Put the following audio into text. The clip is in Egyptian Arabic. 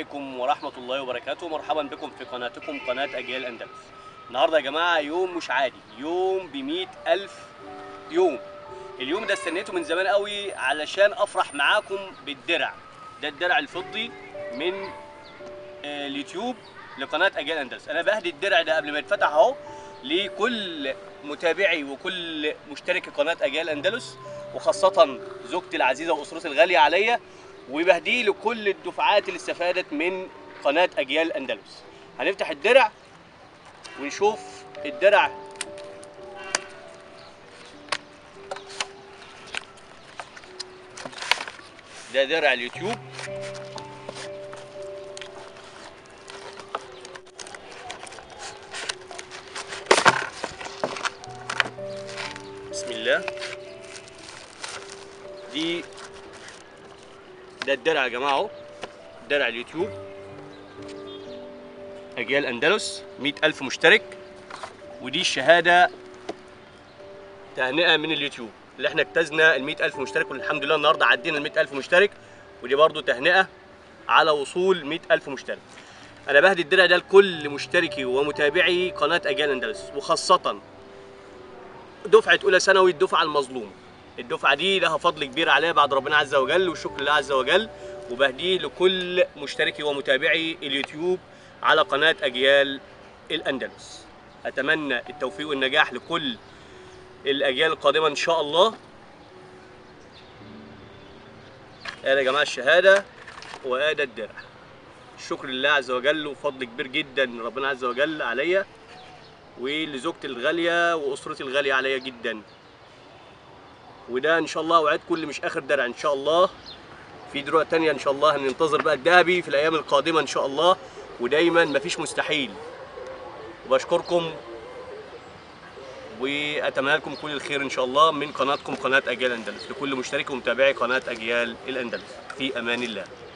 عليكم ورحمة الله وبركاته مرحبا بكم في قناتكم قناة أجيال أندلس النهاردة يا جماعة يوم مش عادي يوم بمئة ألف يوم اليوم ده استنيته من زمان قوي علشان أفرح معاكم بالدرع ده الدرع الفضي من آه، اليوتيوب لقناة أجيال أندلس أنا بهدي الدرع ده قبل ما يتفتح أهو لكل متابعي وكل مشترك قناة أجيال أندلس وخاصة زوجتي العزيزة وأسرتي الغالية عليا وبهديه لكل الدفعات اللي استفادت من قناة أجيال أندلس هنفتح الدرع ونشوف الدرع ده درع اليوتيوب بسم الله دي ده الدرع يا جماعه اهو درع اليوتيوب اجيال اندلس مئة ألف مشترك ودي الشهاده تهنئه من اليوتيوب اللي احنا اجتزنا ال ألف مشترك والحمد لله النهارده عدينا ال ألف مشترك ودي برضو تهنئه على وصول 100 ألف مشترك انا بهدي الدرع ده لكل مشتركي ومتابعي قناه اجيال اندلس وخاصه دفعه اولى ثانوي الدفعه المظلومه الدفعه دي لها فضل كبير عليها بعد ربنا عز وجل والشكر لله عز وجل وبهديه لكل مشتركي ومتابعي اليوتيوب على قناه اجيال الاندلس اتمنى التوفيق والنجاح لكل الاجيال القادمه ان شاء الله ادي يا جماعه الشهاده وادي الدرع الشكر لله عز وجل وفضل كبير جدا من ربنا عز وجل عليا ولزوجتي الغاليه واسرتي الغاليه عليا جدا وده ان شاء الله وعد كل مش اخر درع ان شاء الله في دروع تانية ان شاء الله هننتظر بقى الذهبي في الايام القادمه ان شاء الله ودايما مفيش مستحيل وبشكركم واتمنى لكم كل الخير ان شاء الله من قناتكم قناه اجيال اندلس لكل مشترك ومتابعي قناه اجيال الاندلس في امان الله